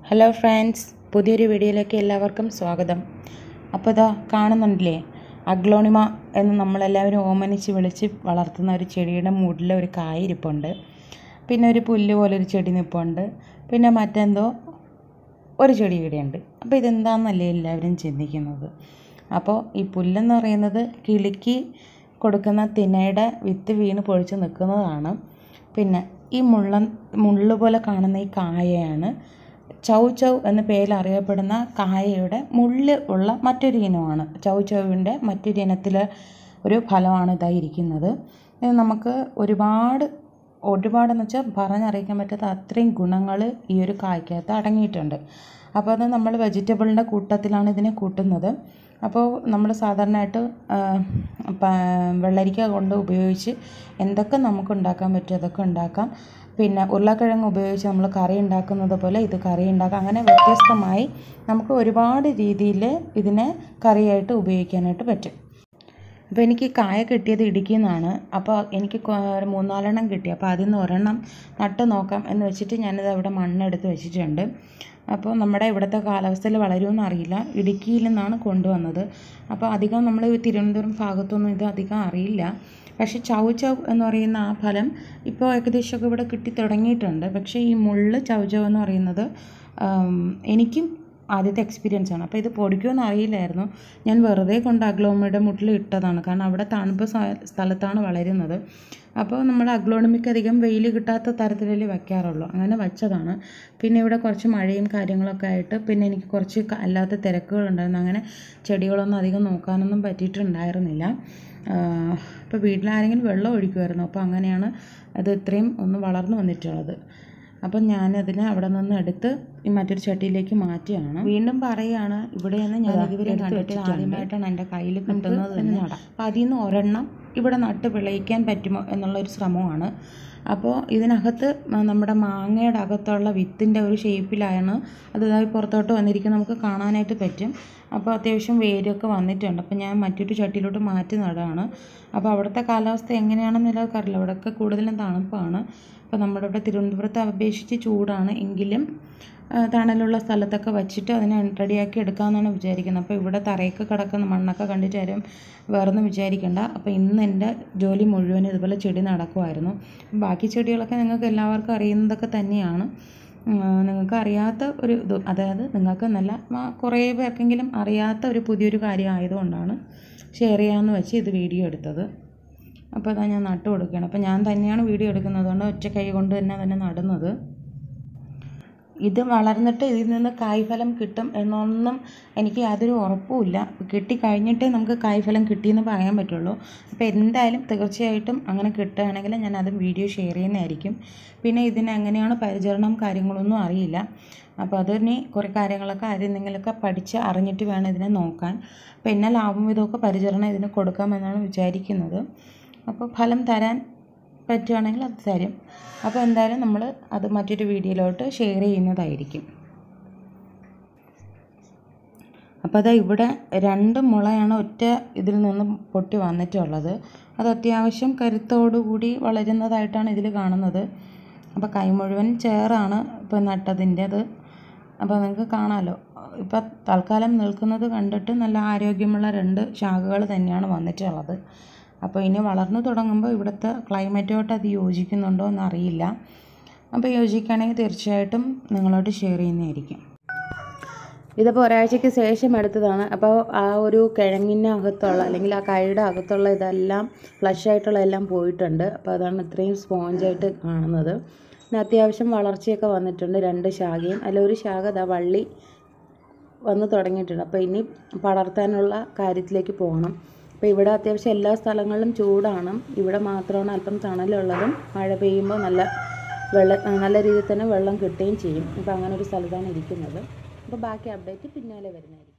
hello friends പുതിയൊരു വീഡിയോയിലേക്ക് എല്ലാവർക്കും സ്വാഗതം അപ്പോൾ ഇതാ കാണുന്നുണ്ടല്ലേ അഗ്ലോണിമ എന്ന് നമ്മളെല്ലാവരും ഓമനിച്ച് വിളിച്ച് വളർത്തുന്ന ഒരു ചെടിയുടെ മൂടിൽ ഒരു കായ ഇരിപ്പുണ്ട് പിന്നെ ഒരു പുല്ല് പോലെ ഒരു ചെടി നിൽപ്പുണ്ട് പിന്നെ മറ്റെന്തോ ഒരു ചെടി ഇവിടെയുണ്ട് അപ്പോൾ ഇതെന്താണെന്നല്ലേ എല്ലാവരും ചിന്തിക്കുന്നത് അപ്പോൾ ഈ പുല്ലെന്ന് പറയുന്നത് കിളിക്ക് കൊടുക്കുന്ന തിനയുടെ വിത്ത് വീണ് പൊഴിച്ച് നിൽക്കുന്നതാണ് പിന്നെ ഈ മുള്ളൻ മുള്ള് പോലെ കാണുന്ന ഈ കായയാണ് ചൗ ചൗ എന്ന പേരിൽ അറിയപ്പെടുന്ന കായയുടെ മുള്ള് ഉള്ള മറ്റൊരു ഇനമാണ് ചൗ ചൗവിൻ്റെ മറ്റൊരു ഇനത്തിലെ ഒരു ഫലമാണ് ഇതായിരിക്കുന്നത് ഇത് നമുക്ക് ഒരുപാട് ഒരുപാടെന്ന് വെച്ചാൽ പറഞ്ഞറിയിക്കാൻ പറ്റാത്ത അത്രയും ഗുണങ്ങൾ ഈ ഒരു കായ്ക്കകത്ത് അടങ്ങിയിട്ടുണ്ട് അപ്പോൾ അത് നമ്മൾ വെജിറ്റബിളിൻ്റെ കൂട്ടത്തിലാണ് ഇതിനെ കൂട്ടുന്നത് അപ്പോൾ നമ്മൾ സാധാരണയായിട്ട് വെള്ളരിക്ക കൊണ്ട് ഉപയോഗിച്ച് എന്തൊക്കെ നമുക്ക് ഉണ്ടാക്കാൻ പറ്റും അതൊക്കെ ഉണ്ടാക്കാം പിന്നെ ഉരുളക്കിഴങ്ങ് ഉപയോഗിച്ച് നമ്മൾ കറി ഉണ്ടാക്കുന്നത് പോലെ ഇത് കറി ഉണ്ടാക്കാം അങ്ങനെ വ്യത്യസ്തമായി നമുക്ക് ഒരുപാട് രീതിയിൽ ഇതിനെ കറിയായിട്ട് ഉപയോഗിക്കാനായിട്ട് പറ്റും അപ്പോൾ എനിക്ക് കായ കിട്ടിയത് ഇടുക്കിയിൽ നിന്നാണ് അപ്പോൾ എനിക്ക് ഒരു മൂന്നാലെണ്ണം കിട്ടി അപ്പോൾ അതിൽ നിന്ന് ഒരെണ്ണം നട്ട് നോക്കാം എന്ന് വെച്ചിട്ട് ഞാനിത് അവിടെ മണ്ണെടുത്ത് വെച്ചിട്ടുണ്ട് അപ്പോൾ നമ്മുടെ ഇവിടുത്തെ കാലാവസ്ഥയിൽ വളരുമെന്ന് അറിയില്ല ഇടുക്കിയിൽ നിന്നാണ് കൊണ്ടുവന്നത് അപ്പോൾ അധികം നമ്മൾ തിരുവനന്തപുരം ഭാഗത്തൊന്നും ഇത് അധികം അറിയില്ല പക്ഷേ ചൗ ചൗ എന്ന് പറയുന്ന ആ ഫലം ഇപ്പോൾ ഏകദേശമൊക്കെ ഇവിടെ കിട്ടി തുടങ്ങിയിട്ടുണ്ട് പക്ഷേ ഈ മുള്ള് ചൗ ചൗ എന്ന് പറയുന്നത് എനിക്കും ആദ്യത്തെ എക്സ്പീരിയൻസ് ആണ് അപ്പോൾ ഇത് പൊടിക്കുമെന്ന് അറിയില്ലായിരുന്നു ഞാൻ വെറുതെ കൊണ്ട് അഗ്ലോമയുടെ മുട്ടിൽ ഇട്ടതാണ് കാരണം അവിടെ തണുപ്പ് സ്ഥലത്താണ് വളരുന്നത് അപ്പോൾ നമ്മൾ അഗ്ലോണമിക്ക് അധികം വെയിൽ കിട്ടാത്ത തരത്തിലല്ലേ വയ്ക്കാറുള്ളൂ അങ്ങനെ വച്ചതാണ് പിന്നെ ഇവിടെ കുറച്ച് മഴയും കാര്യങ്ങളൊക്കെ ആയിട്ട് പിന്നെ എനിക്ക് കുറച്ച് അല്ലാത്ത തിരക്കുകളുണ്ടായിരുന്നു അങ്ങനെ ചെടികളൊന്നും അധികം നോക്കാനൊന്നും പറ്റിയിട്ടുണ്ടായിരുന്നില്ല ഇപ്പോൾ വീട്ടിലാരെങ്കിലും വെള്ളം ഒഴിക്കുമായിരുന്നു അപ്പോൾ അങ്ങനെയാണ് അത് ഇത്രയും ഒന്ന് വളർന്നു വന്നിട്ടുള്ളത് അപ്പം ഞാനതിനെ അവിടെ നിന്ന് എടുത്ത് ഈ മറ്റൊരു ചട്ടിയിലേക്ക് മാറ്റുകയാണ് വീണ്ടും പറയുകയാണ് ഇവിടെയാണ് ഞാൻ ഇതുവരെ കണ്ടിട്ട് ആദ്യമായിട്ടാണ് എൻ്റെ കയ്യിൽ കിട്ടുന്നത് തന്നെ അപ്പം അതിൽ നിന്ന് ഒരെണ്ണം ഇവിടെ നട്ട് വിളയിക്കാൻ പറ്റുമോ എന്നുള്ളൊരു ശ്രമമാണ് അപ്പോൾ ഇതിനകത്ത് നമ്മുടെ മാങ്ങയുടെ അകത്തുള്ള വിത്തിൻ്റെ ഒരു ഷേപ്പിലാണ് അത് പുറത്തോട്ട് വന്നിരിക്കുന്നത് നമുക്ക് കാണാനായിട്ട് പറ്റും അപ്പോൾ അത്യാവശ്യം വേരൊക്കെ വന്നിട്ടുണ്ട് അപ്പോൾ ഞാൻ മറ്റൊരു ചട്ടിയിലോട്ട് മാറ്റി നടുകയാണ് അപ്പോൾ അവിടുത്തെ കാലാവസ്ഥ എങ്ങനെയാണെന്നുള്ളത് അറിയില്ല അവിടെയൊക്കെ കൂടുതലും തണുപ്പാണ് അപ്പോൾ നമ്മുടെ ഇവിടെ തിരുവനന്തപുരത്തെ അപേക്ഷിച്ച് ചൂടാണ് എങ്കിലും തണലുള്ള സ്ഥലത്തൊക്കെ വച്ചിട്ട് അതിനെ റെഡിയാക്കി എടുക്കാമെന്നാണ് വിചാരിക്കുന്നത് അപ്പോൾ ഇവിടെ തറയൊക്കെ കിടക്കുന്ന മണ്ണൊക്കെ കണ്ടിട്ട് ആരും വേറൊന്നും വിചാരിക്കേണ്ട അപ്പോൾ ഇന്ന് എൻ്റെ ജോലി മുഴുവൻ ഇതുപോലെ ചെടി നടക്കുമായിരുന്നു ബാക്കി ചെടികളൊക്കെ നിങ്ങൾക്ക് എല്ലാവർക്കും അറിയുന്നതൊക്കെ തന്നെയാണ് നിങ്ങൾക്ക് അറിയാത്ത ഒരു ഇത് അതായത് നിങ്ങൾക്ക് നല്ല കുറേ പേർക്കെങ്കിലും അറിയാത്ത ഒരു പുതിയൊരു കാര്യം ആയതുകൊണ്ടാണ് ഷെയർ ചെയ്യാമെന്ന് വെച്ച് ഇത് വീഡിയോ എടുത്തത് അപ്പോൾ അതാ ഞാൻ നട്ടു കൊടുക്കുകയാണ് അപ്പോൾ ഞാൻ തന്നെയാണ് വീഡിയോ എടുക്കുന്നത് കൊണ്ട് ഒറ്റ കൈ കൊണ്ട് തന്നെ തന്നെ നടുന്നത് ഇത് വളർന്നിട്ട് ഇതിൽ നിന്ന് കായ്ഫലം കിട്ടും എന്നൊന്നും എനിക്ക് യാതൊരു ഉറപ്പുമില്ല കിട്ടിക്കഴിഞ്ഞിട്ടേ നമുക്ക് കായ്ഫലം കിട്ടിയെന്ന് പറയാൻ പറ്റുള്ളൂ അപ്പോൾ എന്തായാലും തീർച്ചയായിട്ടും അങ്ങനെ കിട്ടുകയാണെങ്കിൽ ഞാൻ അത് വീഡിയോ ഷെയർ ചെയ്യുന്നതായിരിക്കും പിന്നെ ഇതിന് എങ്ങനെയാണ് പരിചരണം കാര്യങ്ങളൊന്നും അറിയില്ല അപ്പോൾ അതിന് കുറേ കാര്യങ്ങളൊക്കെ ആരെന്തെങ്കിലുമൊക്കെ പഠിച്ച് അറിഞ്ഞിട്ട് വേണം ഇതിനെ നോക്കാൻ അപ്പോൾ എന്നെ ലാഭം വിധമൊക്കെ പരിചരണം ഇതിന് കൊടുക്കാമെന്നാണ് വിചാരിക്കുന്നത് അപ്പോൾ ഫലം തരാൻ പറ്റുകയാണെങ്കിൽ അത് തരും അപ്പോൾ എന്തായാലും നമ്മൾ അത് മറ്റൊരു വീഡിയോയിലോട്ട് ഷെയർ ചെയ്യുന്നതായിരിക്കും അപ്പോൾ അതാ ഇവിടെ രണ്ട് മുളയാണ് ഒറ്റ ഇതിൽ നിന്ന് പൊട്ടി വന്നിട്ടുള്ളത് അത് അത്യാവശ്യം കരുത്തോടുകൂടി വളരുന്നതായിട്ടാണ് ഇതിൽ കാണുന്നത് അപ്പോൾ കൈ മുഴുവൻ ചേറാണ് ഇപ്പോൾ നട്ടതിൻ്റെ അത് അപ്പോൾ നിങ്ങൾക്ക് കാണാമല്ലോ ഇപ്പോൾ തൽക്കാലം നിൽക്കുന്നത് കണ്ടിട്ട് നല്ല ആരോഗ്യമുള്ള രണ്ട് ശാഖകൾ തന്നെയാണ് വന്നിട്ടുള്ളത് അപ്പോൾ ഇനി വളർന്നു തുടങ്ങുമ്പോൾ ഇവിടുത്തെ ക്ലൈമറ്റുമായിട്ട് അത് യോജിക്കുന്നുണ്ടോ എന്നറിയില്ല അപ്പോൾ യോജിക്കുകയാണെങ്കിൽ തീർച്ചയായിട്ടും നിങ്ങളോട് ഷെയർ ചെയ്യുന്നതായിരിക്കും ഇതിപ്പോൾ ഒരാഴ്ചയ്ക്ക് ശേഷം എടുത്തതാണ് അപ്പോൾ ആ ഒരു കിഴങ്ങിൻ്റെ അകത്തുള്ള അല്ലെങ്കിൽ ആ കൈയുടെ അകത്തുള്ള ഇതെല്ലാം ഫ്ലഷ് ആയിട്ടുള്ള എല്ലാം പോയിട്ടുണ്ട് അപ്പോൾ അതാണ് ഇത്രയും സ്പോഞ്ചായിട്ട് കാണുന്നത് പിന്നെ അത്യാവശ്യം വളർച്ചയൊക്കെ വന്നിട്ടുണ്ട് രണ്ട് ശാഖയും അതിൽ ഒരു ശാഖ ഇതാ വള്ളി വന്ന് തുടങ്ങിയിട്ടുണ്ട് അപ്പോൾ ഇനി പടർത്താനുള്ള കാര്യത്തിലേക്ക് പോകണം അപ്പോൾ ഇവിടെ അത്യാവശ്യം എല്ലാ സ്ഥലങ്ങളിലും ചൂടാണ് ഇവിടെ മാത്രമാണ് അല്പം തണലുള്ളതും മഴ പെയ്യുമ്പോൾ നല്ല വെള്ളം നല്ല രീതിയിൽ തന്നെ വെള്ളം കിട്ടുകയും ചെയ്യും ഇപ്പോൾ അങ്ങനെ ഒരു സ്ഥലത്താണ് ഇരിക്കുന്നത് അപ്പോൾ ബാക്കി അപ്ഡേറ്റ് പിന്നാലെ വരുന്നതായിരിക്കും